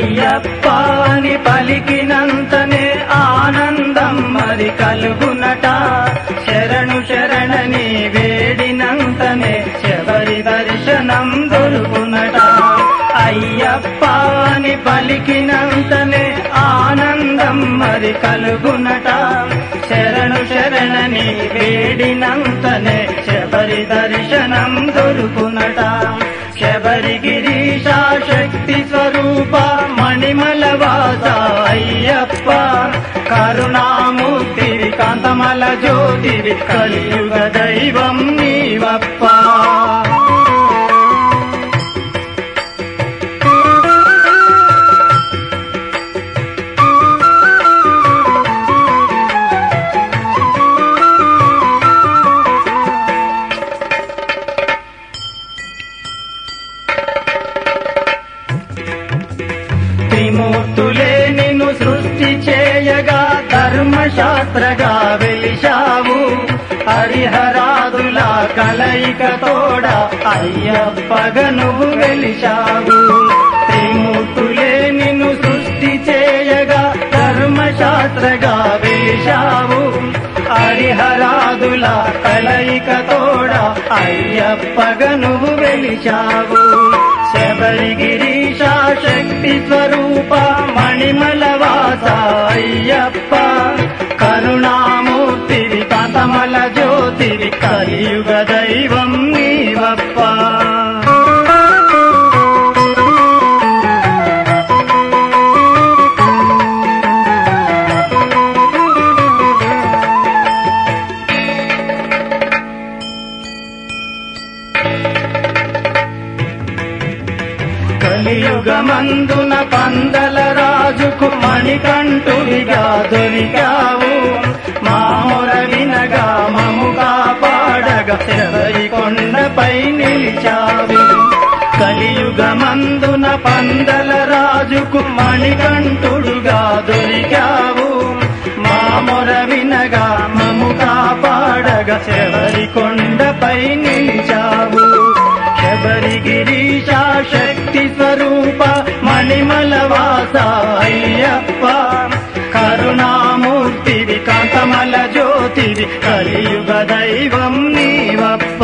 అయ్యప్ప అని పలికినంతనే ఆనందం మరి కలుగునట శరణు శరణని వేడినంతనే శబరి దర్శనం దొరుకునట అయ్యప్ప అని పలికినంతనే ఆనందం మరి కలుగునట శరణు శరణని వేడినంతనే శబరి దర్శనం దొరుకునట శబరి గిరీశ శక్తి స్వరూప మణిమల వాస అయ్యప్ప కరుణామూర్తివి కాంతమల జ్యోతివి కలియుగ దైవం నీవప్ప త్రిమూర్తులే నిన్ను సృష్టి చేయగా ధర్మశాస్త్రగా వెలిశావు హరిహరాదుల కలయిక తోడ అయ్యప్పగ నువ్వు వెలిశావు త్రిమూర్తులే నిన్ను సృష్టి చేయగా ధర్మశాస్త్రగా వెలిశావు హరిహరాదుల కలయిక తోడ అయ్యప్పగ నువ్వు వెలిశావు శబరి గిరీశ శక్తి స్వరూప మణిమల వాస అయ్యప్ప కరుణామూర్తివి కాంతమల జ్యోతివి కలియుగ దైవం నీవప్ప కలియుగమందున పందల రాజుకు మణికంఠుడిగా దొరికావు మామొర వినగా మము కాపాడగా శబరి కొండపై నిలిచావు కలియుగమందున పందల రాజుకు మణికంఠుడుగా దొరికావు మామొర వినగా మము కాపాడగా శబరి కొండపై నిలిచావు శబరి గిరీశ శక్తి స్వరూప మణిమల వాస అయ్యప్ప కరుణామూర్తివి కాంతమల జ్యోతివి కలియుగ దైవం నీవప్ప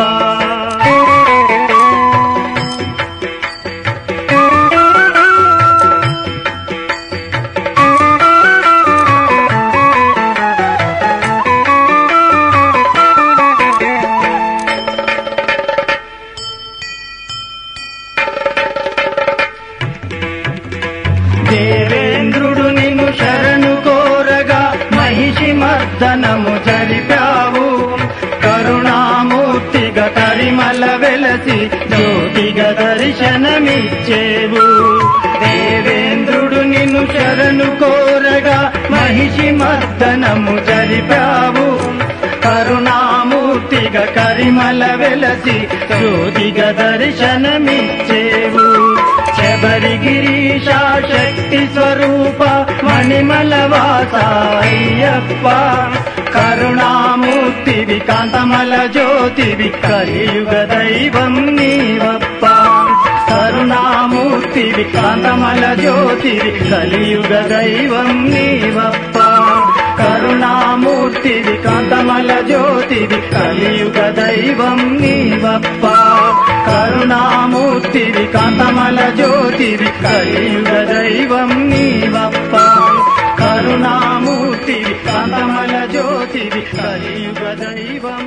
దేవేంద్రుడు నిన్ను శరణు కోరగా మహిషి మర్దనము జరిపావు కరుణామూర్తిగా కరిమల వెలసి జ్యోతిగా దర్శనమిచ్చేవు దేవేంద్రుడు నిన్ను శరణు కోరగా మహిషి మర్దనము జరిపావు కరుణామూర్తిగా కరిమల వెలసి జ్యోతిగా దర్శనమిచ్చేవు శబరి గిరీశ శక్తి స్వరూప మణిమల వాస అయ్యప్ప కరుణామూర్తివి కాంతమల జ్యోతివి కలియుగ దైవం నీవప్ప కరుణామూర్తివి కాంతమల జ్యోతివి కలియుగ దైవం నీవప్ప కరుణామూర్తివి కాంతమల జ్యోతివి కలియుగ దైవం నీవప్ప కరుణామూర్తివి కాంతమల జ్యోతివి కలియుగ దైవం నీవప్ప కరుణామూర్తివి కాంతమల జ్యోతివి కలియుగ దైవం